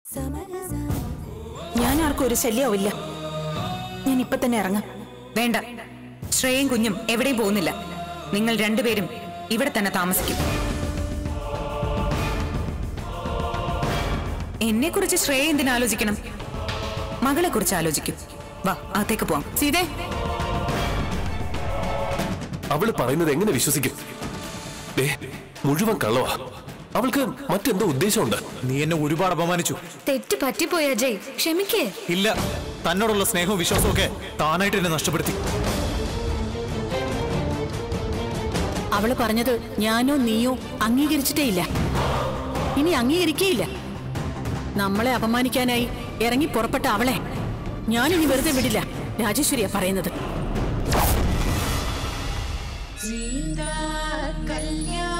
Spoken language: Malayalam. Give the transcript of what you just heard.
ഞാൻ ആർക്കും ഒരു ശല്യമാവില്ല ഞാൻ ഇപ്പൊ തന്നെ ഇറങ്ങാം വേണ്ട ശ്രേയും കുഞ്ഞും എവിടെയും പോകുന്നില്ല നിങ്ങൾ രണ്ടുപേരും ഇവിടെ തന്നെ താമസിക്കും എന്നെ കുറിച്ച് ശ്രേയ എന്തിനാലോചിക്കണം മകളെ കുറിച്ച് ആലോചിക്കും വാ അകത്തേക്ക് പോവാം സീതേ അവള് പറയുന്നത് എങ്ങനെ വിശ്വസിക്കും ദേ മുഴുവൻ കള്ളവാ അവൾക്ക് മറ്റെന്തോ ഉദ്ദേശമുണ്ട് നീ എന്നെ ഒരുപാട് അപമാനിച്ചു തെറ്റ് പറ്റിപ്പോയി അജയ് ക്ഷമിക്കേ ഇല്ല തന്നോടുള്ള സ്നേഹവും വിശ്വാസവും ഒക്കെ താനായിട്ട് എന്നെ നഷ്ടപ്പെടുത്തി അവള് പറഞ്ഞത് ഞാനോ നീയോ അംഗീകരിച്ചിട്ടേ ഇല്ല ഇനി അംഗീകരിക്കേയില്ല നമ്മളെ അപമാനിക്കാനായി ഇറങ്ങി പുറപ്പെട്ട അവളെ ഞാനിനി വെറുതെ വിടില്ല രാജേശ്വരിയാ പറയുന്നത് കല്യാണം